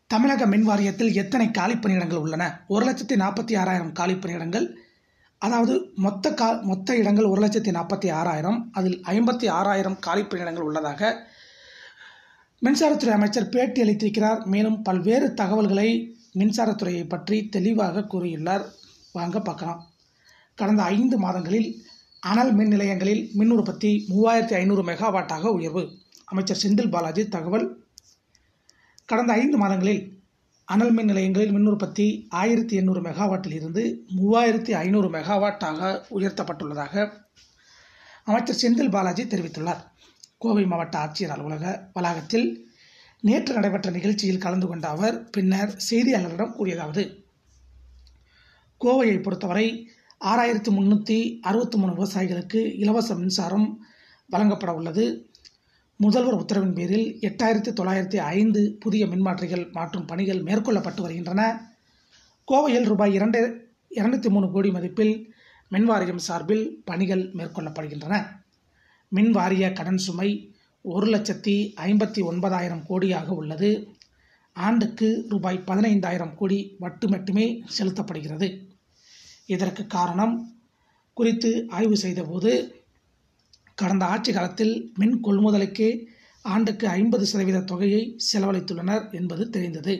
தமிழக மின் வாரியத்தில் எத்தனை காலி பணியிடங்கள் உள்ளன ஒரு லட்சத்தி நாற்பத்தி ஆறாயிரம் காலி பணியிடங்கள் அதாவது மொத்த கா மொத்த இடங்கள் ஒரு லட்சத்தி நாற்பத்தி ஆறாயிரம் அதில் ஐம்பத்தி ஆறாயிரம் காலி பணியிடங்கள் உள்ளதாக மின்சாரத்துறை அமைச்சர் பேட்டி அளித்திருக்கிறார் மேலும் பல்வேறு தகவல்களை மின்சாரத்துறையை பற்றி தெளிவாக கூறியுள்ளார் வாங்க பார்க்கலாம் கடந்த ஐந்து மாதங்களில் அனல் மின் நிலையங்களில் மின் உற்பத்தி மூவாயிரத்தி ஐநூறு மெகாவாட்டாக உயர்வு அமைச்சர் செந்தில் பாலாஜி தகவல் கடந்த ஐந்து மாதங்களில் அனல் மின் நிலையங்களில் மின் உற்பத்தி ஆயிரத்தி எண்ணூறு மெகாவாட்டில் இருந்து மூவாயிரத்தி ஐநூறு மெகாவாட்டாக உயர்த்தப்பட்டுள்ளதாக அமைச்சர் செந்தில் பாலாஜி தெரிவித்துள்ளார் கோவை மாவட்ட ஆட்சியர் அலுவலக வளாகத்தில் நேற்று நடைபெற்ற நிகழ்ச்சியில் கலந்து கொண்ட அவர் பின்னர் செய்தியாளர்களிடம் கூறியதாவது கோவையை பொறுத்தவரை ஆறாயிரத்து முந்நூற்றி அறுபத்தி மூணு விவசாயிகளுக்கு இலவச மின்சாரம் வழங்கப்பட உள்ளது முதல்வர் உத்தரவின் பேரில் எட்டாயிரத்தி தொள்ளாயிரத்தி ஐந்து புதிய மின்மாற்றிகள் மாற்றும் பணிகள் மேற்கொள்ளப்பட்டு வருகின்றன கோவையில் ரூபாய் இரண்டு இருநூத்தி மூணு கோடி மதிப்பில் மின் வாரியம் சார்பில் பணிகள் மேற்கொள்ளப்படுகின்றன மின் வாரிய கடன் சுமை ஒரு லட்சத்தி ஐம்பத்தி ஒன்பதாயிரம் கோடியாக உள்ளது ஆண்டுக்கு ரூபாய் பதினைந்தாயிரம் கோடி வட்டு மட்டுமே செலுத்தப்படுகிறது இதற்கு காரணம் குறித்து ஆய்வு செய்தபோது கடந்த ஆட்சி காலத்தில் மின் கொள்முதலுக்கே ஆண்டுக்கு ஐம்பது சதவீத தொகையை செலவழித்துள்ளனர் என்பது தெரிந்தது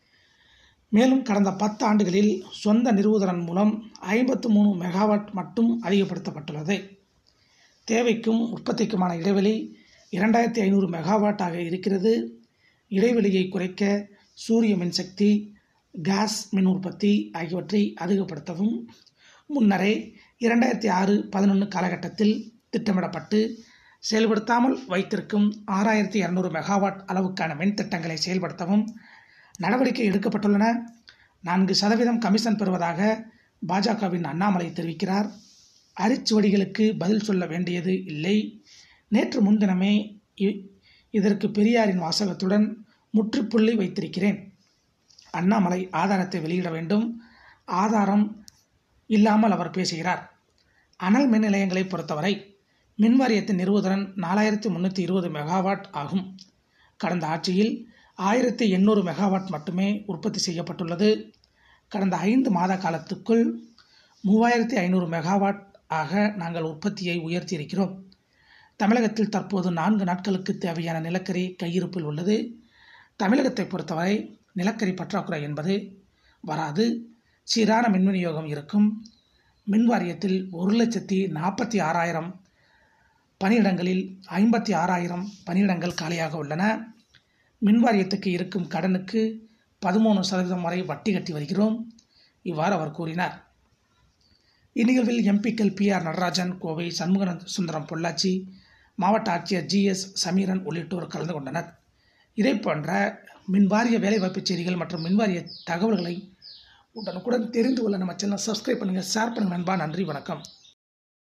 மேலும் கடந்த பத்து ஆண்டுகளில் சொந்த நிறுவுதலன் மூலம் ஐம்பத்து மூணு மெகாவாட் மட்டும் அதிகப்படுத்தப்பட்டுள்ளது தேவைக்கும் உற்பத்திக்குமான இடைவெளி இரண்டாயிரத்தி ஐநூறு மெகாவாட்டாக இருக்கிறது இடைவெளியை குறைக்க சூரிய மின்சக்தி கேஸ் மின் உற்பத்தி ஆகியவற்றை அதிகப்படுத்தவும் முன்னரே இரண்டாயிரத்தி ஆறு பதினொன்று காலகட்டத்தில் திட்டமிடப்பட்டு செயல்படுத்தாமல் வைத்திருக்கும் ஆறாயிரத்தி இரநூறு மெகாவாட் அளவுக்கான மின் திட்டங்களை செயல்படுத்தவும் நடவடிக்கை எடுக்கப்பட்டுள்ளன நான்கு சதவீதம் கமிஷன் பெறுவதாக பாஜகவின் அண்ணாமலை தெரிவிக்கிறார் அரிச்சுவடிகளுக்கு பதில் சொல்ல வேண்டியது இல்லை நேற்று முன்தினமே இ- இதற்கு பெரியாரின் வாசகத்துடன் முற்றுப்புள்ளி வைத்திருக்கிறேன் அண்ணாமலை ஆதாரத்தை வெளியிட வேண்டும் ஆதாரம் இல்லாமல் அவர் பேசுகிறார் அனல் மின் நிலையங்களை பொறுத்தவரை மின் வாரியத்தின் நிறுவுதிறன் நாலாயிரத்தி முந்நூற்றி இருபது மெகாவாட் ஆகும் கடந்த ஆட்சியில் ஆயிரத்தி எண்ணூறு மெகாவாட் மட்டுமே உற்பத்தி செய்யப்பட்டுள்ளது கடந்த ஐந்து மாத காலத்துக்குள் மூவாயிரத்தி ஐநூறு மெகாவாட் ஆக நாங்கள் உற்பத்தியை உயர்த்தியிருக்கிறோம் தமிழகத்தில் தற்போது நான்கு நாட்களுக்கு தேவையான நிலக்கரி கையிருப்பில் உள்ளது தமிழகத்தை பொறுத்தவரை நிலக்கரி பற்றாக்குறை என்பது வராது சீரான மின் விநியோகம் இருக்கும் மின் வாரியத்தில் ஒரு லட்சத்தி நாற்பத்தி ஆறாயிரம் பணியிடங்களில் ஐம்பத்தி ஆறாயிரம் பணியிடங்கள் காலியாக உள்ளன மின் வாரியத்துக்கு இருக்கும் கடனுக்கு பதிமூணு சதவீதம் வரை வட்டி கட்டி வருகிறோம் இவ்வாறு அவர் கூறினார் இந்நிகழ்வில் எம்பிக்கள் பி ஆர் நடராஜன் கோவை சண்முக சுந்தரம் பொள்ளாச்சி மாவட்ட ஆட்சியர் ஜி எஸ் சமீரன் உள்ளிட்டோர் கலந்து கொண்டனர் இதே போன்ற மின்வாரிய வேலைவாய்ப்பு செய்திகள் மற்றும் மின்வாரிய தகவல்களை உடனுக்குடன் தெரிந்து கொள்ள நம்ம சேனலை சப்ஸ்கிரைப் பண்ணுங்கள் ஷேர் பண்ணுங்கள் நண்பா நன்றி வணக்கம்